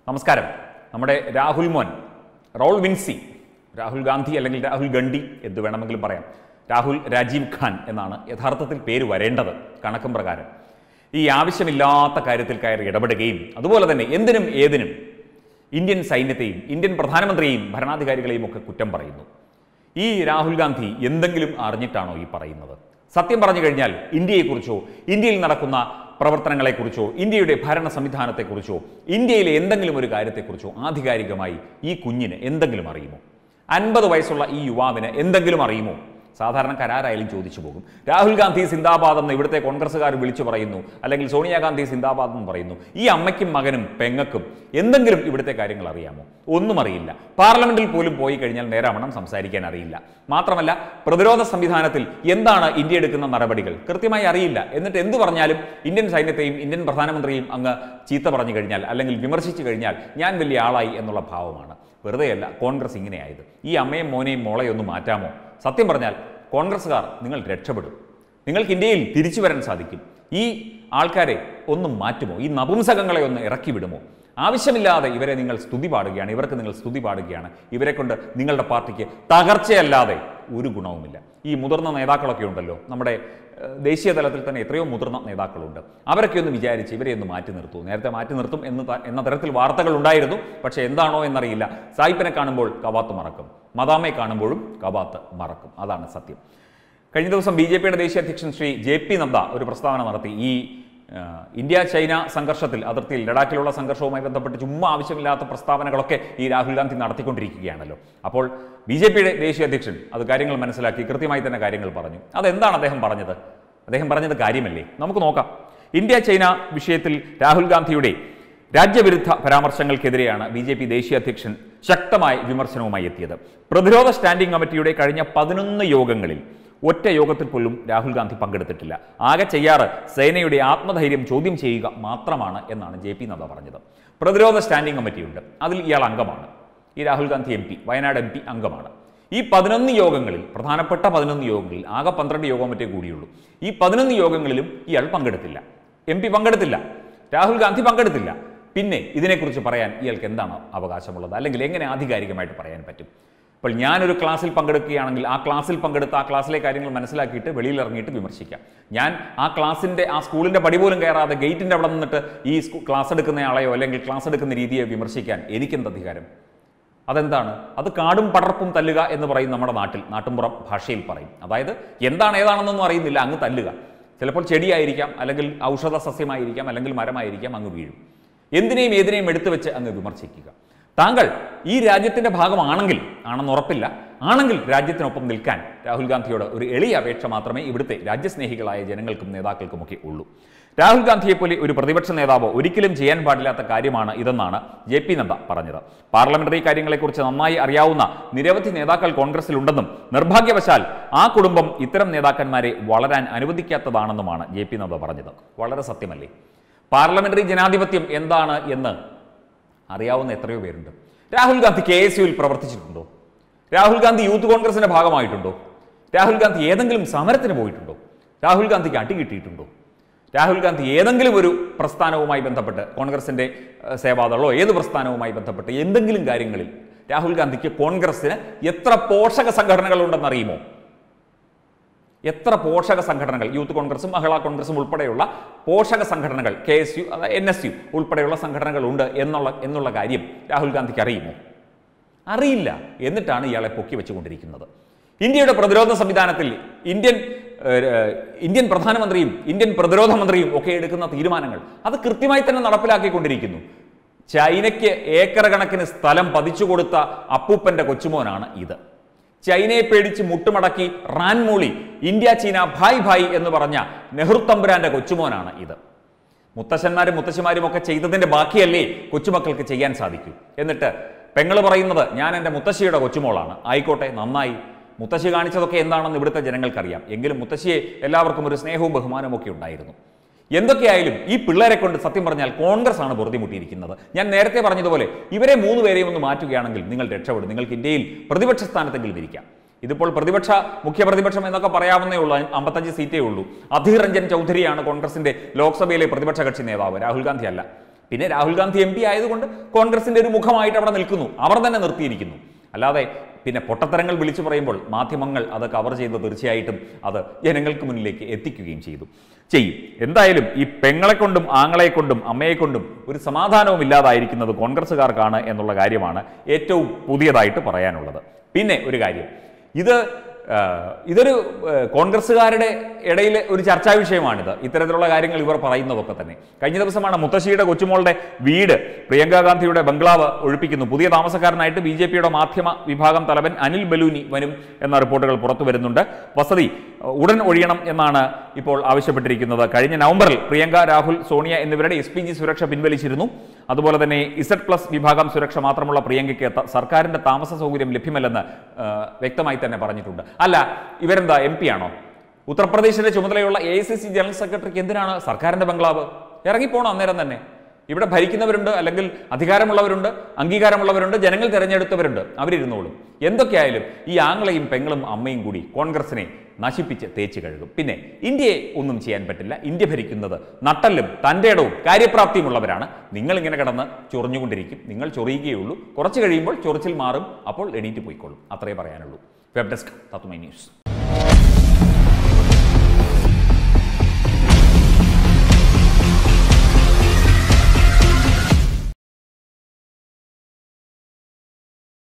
നമസ്കാരം നമ്മുടെ രാഹുൽ മോൻ റോൾ വിൻസി രാഹുൽ ഗാന്ധി അല്ലെങ്കിൽ രാഹുൽ ഗണ്ഡി എന്ത് വേണമെങ്കിലും പറയാം രാഹുൽ രാജീവ് ഖാൻ എന്നാണ് യഥാർത്ഥത്തിൽ പേര് വരേണ്ടത് കണക്കും പ്രകാരം ഈ ആവശ്യമില്ലാത്ത കാര്യത്തിൽ കയറി ഇടപെടുകയും അതുപോലെ തന്നെ എന്തിനും ഏതിനും ഇന്ത്യൻ സൈന്യത്തെയും ഇന്ത്യൻ പ്രധാനമന്ത്രിയെയും ഭരണാധികാരികളെയും ഒക്കെ കുറ്റം പറയുന്നു ഈ രാഹുൽ ഗാന്ധി എന്തെങ്കിലും അറിഞ്ഞിട്ടാണോ ഈ പറയുന്നത് സത്യം പറഞ്ഞു കഴിഞ്ഞാൽ ഇന്ത്യയെക്കുറിച്ചോ ഇന്ത്യയിൽ നടക്കുന്ന പ്രവർത്തനങ്ങളെക്കുറിച്ചോ ഇന്ത്യയുടെ ഭരണ സംവിധാനത്തെക്കുറിച്ചോ ഇന്ത്യയിലെ എന്തെങ്കിലും ഒരു കാര്യത്തെക്കുറിച്ചോ ആധികാരികമായി ഈ കുഞ്ഞിന് എന്തെങ്കിലും അറിയുമോ അൻപത് വയസ്സുള്ള ഈ യുവാവിന് എന്തെങ്കിലും അറിയുമോ സാധാരണ കരാരായാലും ചോദിച്ചു പോകും രാഹുൽ ഗാന്ധി സിന്ദാബാദ് എന്ന് ഇവിടുത്തെ കോൺഗ്രസ്സുകാർ വിളിച്ചു പറയുന്നു അല്ലെങ്കിൽ സോണിയാഗാന്ധി സിന്ദാബാദ് എന്ന് പറയുന്നു ഈ അമ്മയ്ക്കും മകനും പെങ്ങക്കും എന്തെങ്കിലും ഇവിടുത്തെ കാര്യങ്ങൾ അറിയാമോ ഒന്നും അറിയില്ല പാർലമെന്റിൽ പോലും പോയി കഴിഞ്ഞാൽ നേരാവണ്ണം സംസാരിക്കാൻ അറിയില്ല മാത്രമല്ല പ്രതിരോധ സംവിധാനത്തിൽ എന്താണ് ഇന്ത്യ എടുക്കുന്ന നടപടികൾ കൃത്യമായി അറിയില്ല എന്നിട്ട് എന്ത് പറഞ്ഞാലും ഇന്ത്യൻ സൈന്യത്തെയും ഇന്ത്യൻ പ്രധാനമന്ത്രിയും അങ്ങ് ചീത്ത പറഞ്ഞു കഴിഞ്ഞാൽ അല്ലെങ്കിൽ വിമർശിച്ചു കഴിഞ്ഞാൽ ഞാൻ വലിയ ആളായി എന്നുള്ള ഭാവമാണ് വെറുതെയല്ല കോൺഗ്രസ് ഇങ്ങനെയായത് ഈ അമ്മയും മോനെയും മോളെയും ഒന്ന് മാറ്റാമോ സത്യം പറഞ്ഞാൽ കോൺഗ്രസ്സുകാർ നിങ്ങൾ രക്ഷപ്പെടും നിങ്ങൾക്ക് ഇന്ത്യയിൽ തിരിച്ചു വരാൻ സാധിക്കും ഈ ആൾക്കാരെ ഒന്ന് മാറ്റുമോ ഈ നപുംസകങ്ങളെ ഒന്ന് ഇറക്കി വിടുമോ ആവശ്യമില്ലാതെ ഇവരെ നിങ്ങൾ സ്തുതി പാടുകയാണ് ഇവർക്ക് നിങ്ങൾ സ്തുതി പാടുകയാണ് ഇവരെ കൊണ്ട് നിങ്ങളുടെ പാർട്ടിക്ക് തകർച്ചയല്ലാതെ ഒരു ഗുണവുമില്ല ഈ മുതിർന്ന നേതാക്കളൊക്കെ ഉണ്ടല്ലോ നമ്മുടെ ഏഹ്, ദേശീയ തലത്തിൽ തന്നെ എത്രയോ മുതിർന്ന നേതാക്കളുണ്ട് അവരൊക്കെ ഒന്ന് വിചാരിച്ച് ഇവരെ ഒന്ന് മാറ്റി നിർത്തൂ നേരത്തെ മാറ്റി നിർത്തും എന്ന് ത- എന്ന തരത്തിൽ വാർത്തകൾ ഉണ്ടായിരുന്നു പക്ഷേ എന്താണോ എന്നറിയില്ല സായിപ്പിനെ കാണുമ്പോൾ കവാത്ത് മറക്കും മദാമയെ കാണുമ്പോഴും കവാത്ത് മറക്കും അതാണ് സത്യം കഴിഞ്ഞ ദിവസം ബി ജെ പിയുടെ ദേശീയ അധ്യക്ഷൻ ശ്രീ ജെ പി നദ്ദ ഒരു പ്രസ്താവന നടത്തി ഈ ആ, ഇന്ത്യ ചൈന സംഘർഷത്തിൽ അതിർത്തിയിൽ ലഡാക്കിലുള്ള സംഘർഷവുമായി ബന്ധപ്പെട്ട് ചുമ്മാ ആവശ്യമില്ലാത്ത പ്രസ്താവനകളൊക്കെ ഈ രാഹുൽ ഗാന്ധി നടത്തിക്കൊണ്ടിരിക്കുകയാണല്ലോ അപ്പോൾ ബി ജെ പിയുടെ ദേശീയ അധ്യക്ഷൻ അത് കാര്യങ്ങൾ മനസ്സിലാക്കി കൃത്യമായി തന്നെ കാര്യങ്ങൾ പറഞ്ഞു അതെന്താണ് അദ്ദേഹം പറഞ്ഞത് അദ്ദേഹം പറഞ്ഞത് കാര്യമല്ലേ നമുക്ക് നോക്കാം ഇന്ത്യ ചൈന വിഷയത്തിൽ രാഹുൽ ഗാന്ധിയുടെ രാജ്യവിരുദ്ധ പരാമർശങ്ങൾക്കെതിരെയാണ് ബി ജെ പി ദേശീയ അധ്യക്ഷൻ ശക്തമായ വിമർശനവുമായി എത്തിയത് പ്രതിരോധ സ്റ്റാൻഡിംഗ് കമ്മിറ്റിയുടെ കഴിഞ്ഞ പതിനൊന്ന് യോഗങ്ങളിൽ ഒറ്റ യോഗത്തിൽ പോലും രാഹുൽ ഗാന്ധി പങ്കെടുത്തിട്ടില്ല ആകെ ചെയ്യാറ് സേനയുടെ ആത്മധൈര്യം ചോദ്യം ചെയ്യുക മാത്രമാണ് എന്നാണ് ജെ പി നദ്ദ പറഞ്ഞത് പ്രതിരോധ സ്റ്റാൻഡിംഗ് കമ്മിറ്റിയുണ്ട് അതിൽ ഇയാൾ അംഗമാണ് ഈ Rahul Gandhi M P Wayanad M P അംഗമാണ് ഈ പതിനൊന്ന് യോഗങ്ങളിൽ പ്രധാനപ്പെട്ട പതിനൊന്ന് യോഗങ്ങളിൽ ആകെ പന്ത്രണ്ട് യോഗം മറ്റേ കൂടിയുള്ളൂ ഈ പതിനൊന്ന് യോഗങ്ങളിലും ഇയാൾ പങ്കെടുത്തില്ല എം പി പങ്കെടുത്തില്ല രാഹുൽ ഗാന്ധി പങ്കെടുത്തില്ല പിന്നെ ഇതിനെക്കുറിച്ച് പറയാൻ ഇയാൾക്ക് എന്താണ് അവകാശമുള്ളത് അല്ലെങ്കിൽ എങ്ങനെ ആധികാരികമായിട്ട് പറയാൻ പറ്റും അപ്പോൾ ഞാനൊരു ക്ലാസ്സിൽ പങ്കെടുക്കുകയാണെങ്കിൽ ആ ക്ലാസ്സിൽ പങ്കെടുത്ത് ആ ക്ലാസ്സിലെ കാര്യങ്ങൾ മനസ്സിലാക്കിയിട്ട് വെളിയിൽ ഇറങ്ങിയിട്ട് വിമർശിക്കാം ഞാൻ ആ ക്ലാസ്സിൻ്റെ ആ സ്കൂളിൻ്റെ പടി പോലും കയറാതെ ഗേറ്റിൻ്റെ അവിടെ നിന്നിട്ട് ഈ സ്കൂ- ക്ലാസ് എടുക്കുന്നയാളെയോ അല്ലെങ്കിൽ ക്ലാസ് എടുക്കുന്ന രീതിയെ വിമർശിക്കാൻ എനിക്കെന്ത് അധികാരം അതെന്താണ് അത് കാടും പടർപ്പും തല്ലുക എന്ന് പറയും നമ്മുടെ നാട്ടിൽ നാട്ടുമ്പുറം ഭാഷയിൽ പറയും അതായത് എന്താണ് ഏതാണെന്നൊന്നും അറിയുന്നില്ല അങ്ങ് തല്ലുക ചിലപ്പോൾ ചെടിയായിരിക്കാം അല്ലെങ്കിൽ ഔഷധ സസ്യമായിരിക്കാം അല്ലെങ്കിൽ മരമായിരിക്കാം അങ്ങ് വീഴും എന്തിനേയും ഏതിനേയും എടുത്തു വെച്ച് അങ്ങ് വിമർശിക്കുക താങ്കൾ ഈ രാജ്യത്തിന്റെ ഭാഗമാണെങ്കിൽ ആണെന്ന് ഉറപ്പില്ല ആണെങ്കിൽ രാജ്യത്തിനൊപ്പം നിൽക്കാൻ രാഹുൽ ഗാന്ധിയോട് ഒരു എളിയ അപേക്ഷ മാത്രമേ ഇവിടുത്തെ രാജ്യസ്നേഹികളായ ജനങ്ങൾക്കും നേതാക്കൾക്കുമൊക്കെ ഉള്ളൂ രാഹുൽ ഗാന്ധിയെ പോലെ ഒരു പ്രതിപക്ഷ നേതാവോ ഒരിക്കലും ചെയ്യാൻ പാടില്ലാത്ത കാര്യമാണ് ഇതെന്നാണ് ജെ പി നദ്ദ പറഞ്ഞത് പാർലമെന്ററി കാര്യങ്ങളെക്കുറിച്ച് നന്നായി അറിയാവുന്ന നിരവധി നേതാക്കൾ കോൺഗ്രസിലുണ്ടെന്നും നിർഭാഗ്യവശാൽ ആ കുടുംബം ഇത്തരം നേതാക്കന്മാരെ വളരാൻ അനുവദിക്കാത്തതാണെന്നുമാണ് ജെ പി നദ്ദ പറഞ്ഞത് വളരെ സത്യമല്ലേ പാർലമെന്ററി ജനാധിപത്യം എന്താണ് എന്ന് അറിയാവുന്ന എത്രയോ പേരുണ്ട് രാഹുൽ ഗാന്ധി കെ എസ് യുവിൽ പ്രവർത്തിച്ചിട്ടുണ്ടോ രാഹുൽ ഗാന്ധി യൂത്ത് കോൺഗ്രസിന്റെ ഭാഗമായിട്ടുണ്ടോ രാഹുൽ ഗാന്ധി ഏതെങ്കിലും സമരത്തിന് പോയിട്ടുണ്ടോ രാഹുൽ ഗാന്ധിക്ക് അടി കിട്ടിയിട്ടുണ്ടോ രാഹുൽ ഗാന്ധി ഏതെങ്കിലും ഒരു പ്രസ്ഥാനവുമായി ബന്ധപ്പെട്ട് കോൺഗ്രസിന്റെ ഏഹ്, സേവാദളോ ഏത് പ്രസ്ഥാനവുമായി ബന്ധപ്പെട്ട് എന്തെങ്കിലും കാര്യങ്ങളിൽ രാഹുൽ ഗാന്ധിക്ക് കോൺഗ്രസിന് എത്ര പോഷക സംഘടനകളുണ്ടെന്നറിയുമോ എത്ര പോഷക സംഘടനകൾ യൂത്ത് കോൺഗ്രസും മഹിളാ കോൺഗ്രസും ഉൾപ്പെടെയുള്ള പോഷക സംഘടനകൾ K S U N S U ഉൾപ്പെടെയുള്ള സംഘടനകൾ ഉണ്ട് എന്നുള്ള എന്നുള്ള കാര്യം രാഹുൽ ഗാന്ധിക്ക് അറിയുമോ അറിയില്ല എന്നിട്ടാണ് ഇയാളെ പൊക്കി വെച്ചുകൊണ്ടിരിക്കുന്നത് ഇന്ത്യയുടെ പ്രതിരോധ സംവിധാനത്തിൽ ഇന്ത്യൻ ഏഹ്, ഇന്ത്യൻ പ്രധാനമന്ത്രിയും ഇന്ത്യൻ പ്രതിരോധ മന്ത്രിയും ഒക്കെ എടുക്കുന്ന തീരുമാനങ്ങൾ അത് കൃത്യമായി തന്നെ നടപ്പിലാക്കിക്കൊണ്ടിരിക്കുന്നു ചൈനയ്ക്ക് ഏക്കർ കണക്കിന് സ്ഥലം പതിച്ചു കൊടുത്ത അപ്പൂപ്പന്റെ കൊച്ചുമോനാണ് ഇത് ചൈനയെ പേടിച്ച് മുട്ടുമടക്കി റാൻമൂളി ഇന്ത്യ ചീന ഭായ് ഭായ് എന്ന് പറഞ്ഞ നെഹ്റു തമ്പുരാന്റെ കൊച്ചുമോനാണ് ഇത് മുത്തശ്ശന്മാരും മുത്തശ്ശിമാരും ഒക്കെ ചെയ്തതിന്റെ ബാക്കിയല്ലേ കൊച്ചുമക്കൾക്ക് ചെയ്യാൻ സാധിക്കൂ എന്നിട്ട് പെങ്ങൾ പറയുന്നത് ഞാൻ എൻ്റെ മുത്തശ്ശിയുടെ കൊച്ചുമോളാണ് ആയിക്കോട്ടെ നന്നായി മുത്തശ്ശി കാണിച്ചതൊക്കെ എന്താണെന്ന് ഇവിടുത്തെ ജനങ്ങൾക്കറിയാം എങ്കിലും മുത്തശ്ശിയെ എല്ലാവർക്കും ഒരു സ്നേഹവും ബഹുമാനവും ഒക്കെ ഉണ്ടായിരുന്നു എന്തൊക്കെയായാലും ഈ പിള്ളേരെ കൊണ്ട് സത്യം പറഞ്ഞാൽ കോൺഗ്രസ് ആണ് പൊറുതിമുട്ടിയിരിക്കുന്നത് ഞാൻ നേരത്തെ പറഞ്ഞതുപോലെ ഇവരെ മൂന്ന് പേരെയും ഒന്ന് മാറ്റുകയാണെങ്കിൽ നിങ്ങൾ രക്ഷപ്പെടും നിങ്ങൾക്ക് ഇന്ത്യയിൽ പ്രതിപക്ഷ സ്ഥാനത്തെങ്കിലും ഇരിക്കാം ഇതിപ്പോൾ പ്രതിപക്ഷ മുഖ്യ പ്രതിപക്ഷം എന്നൊക്കെ പറയാവുന്നേ ഉള്ളൂ അമ്പത്തഞ്ച് സീറ്റേ ഉള്ളൂ അധീർ രഞ്ജൻ ചൗധരിയാണ് കോൺഗ്രസിന്റെ ലോക്സഭയിലെ പ്രതിപക്ഷ കക്ഷി നേതാവ് രാഹുൽ ഗാന്ധി അല്ല പിന്നെ രാഹുൽ ഗാന്ധി എം പി ആയതുകൊണ്ട് കോൺഗ്രസിന്റെ ഒരു മുഖമായിട്ട് അവിടെ നിൽക്കുന്നു അവർ തന്നെ നിർത്തിയിരിക്കുന്നു അല്ലാതെ പിന്നെ പൊട്ടത്തരങ്ങൾ വിളിച്ചു പറയുമ്പോൾ മാധ്യമങ്ങൾ അത് കവർ ചെയ്ത് തീർച്ചയായിട്ടും അത് ജനങ്ങൾക്ക് മുന്നിലേക്ക് എത്തിക്കുകയും ചെയ്തു ചെയ്യും എന്തായാലും ഈ പെങ്ങളെ കൊണ്ടും ആങ്ങളെ കൊണ്ടും അമ്മയെ കൊണ്ടും ഒരു സമാധാനവും ഇല്ലാതായിരിക്കുന്നത് കോൺഗ്രസ്സുകാർക്കാണ് എന്നുള്ള കാര്യമാണ് ഏറ്റവും പുതിയതായിട്ട് പറയാനുള്ളത് പിന്നെ ഒരു കാര്യം ഇത് ആ, ഇതൊരു ആ, കോൺഗ്രസ്സുകാരുടെ ഇടയിലെ ഒരു ചർച്ചാ വിഷയമാണിത് ഇത്തരത്തിലുള്ള കാര്യങ്ങൾ ഇവർ പറയുന്നതൊക്കെ തന്നെ കഴിഞ്ഞ ദിവസമാണ് മുത്തശ്ശിയുടെ കൊച്ചുമോളുടെ വീട് പ്രിയങ്ക ഗാന്ധിയുടെ ബംഗ്ലാവ് ഒഴിപ്പിക്കുന്നു പുതിയ താമസക്കാരനായിട്ട് ബി ജെ പിയുടെ മാധ്യമ വിഭാഗം തലവൻ അനിൽ ബലൂനി വരും എന്ന റിപ്പോർട്ടുകൾ പുറത്തു വരുന്നുണ്ട് വസതി ആ, ഉടൻ ഒഴിയണം എന്നാണ് ഇപ്പോൾ ആവശ്യപ്പെട്ടിരിക്കുന്നത് കഴിഞ്ഞ നവംബറിൽ പ്രിയങ്ക രാഹുൽ സോണിയ എന്നിവരുടെ എസ് പി ജി സുരക്ഷ പിൻവലിച്ചിരുന്നു അതുപോലെ തന്നെ ഇസഡ് പ്ലസ് വിഭാഗം സുരക്ഷ മാത്രമുള്ള പ്രിയങ്കയ്ക്ക് ത- സർക്കാരിന്റെ താമസ സൗകര്യം ലഭ്യമല്ലെന്ന് ആ, വ്യക്തമായി തന്നെ പറഞ്ഞിട്ടുണ്ട് അല്ല ഇവരെന്താ എം പി ആണോ ഉത്തർപ്രദേശിന്റെ ചുമതലയുള്ള A I C C general സെക്രട്ടറിക്ക് എന്തിനാണ് സർക്കാരിന്റെ ബംഗ്ലാവ് ഇറങ്ങിപ്പോണം അന്നേരം തന്നെ ഇവിടെ ഭരിക്കുന്നവരുണ്ട് അല്ലെങ്കിൽ അധികാരമുള്ളവരുണ്ട് അംഗീകാരമുള്ളവരുണ്ട് ജനങ്ങൾ തിരഞ്ഞെടുത്തവരുണ്ട് അവരിരുന്നോളും എന്തൊക്കെയായാലും ഈ ആങ്ങളെയും പെങ്ങളും അമ്മയും കൂടി കോൺഗ്രസിനെ നശിപ്പിച്ച് തേച്ച് കഴുകും പിന്നെ ഇന്ത്യയെ ഒന്നും ചെയ്യാൻ പറ്റില്ല ഇന്ത്യ ഭരിക്കുന്നത് നട്ടല്ലും തൻ്റെ ഇടവും കാര്യപ്രാപ്തിയുമുള്ളവരാണ് നിങ്ങൾ ഇങ്ങനെ കിടന്ന് ചൊറിഞ്ഞുകൊണ്ടിരിക്കും നിങ്ങൾ ചൊറിയുകയുള്ളൂ കുറച്ച് കഴിയുമ്പോൾ ചൊറിച്ചിൽ മാറും അപ്പോൾ എണീറ്റ് പോയിക്കോളും അത്രേ പറയാനുള്ളൂ വെബ് ഡെസ്ക് തത്വമൈ ന്യൂസ്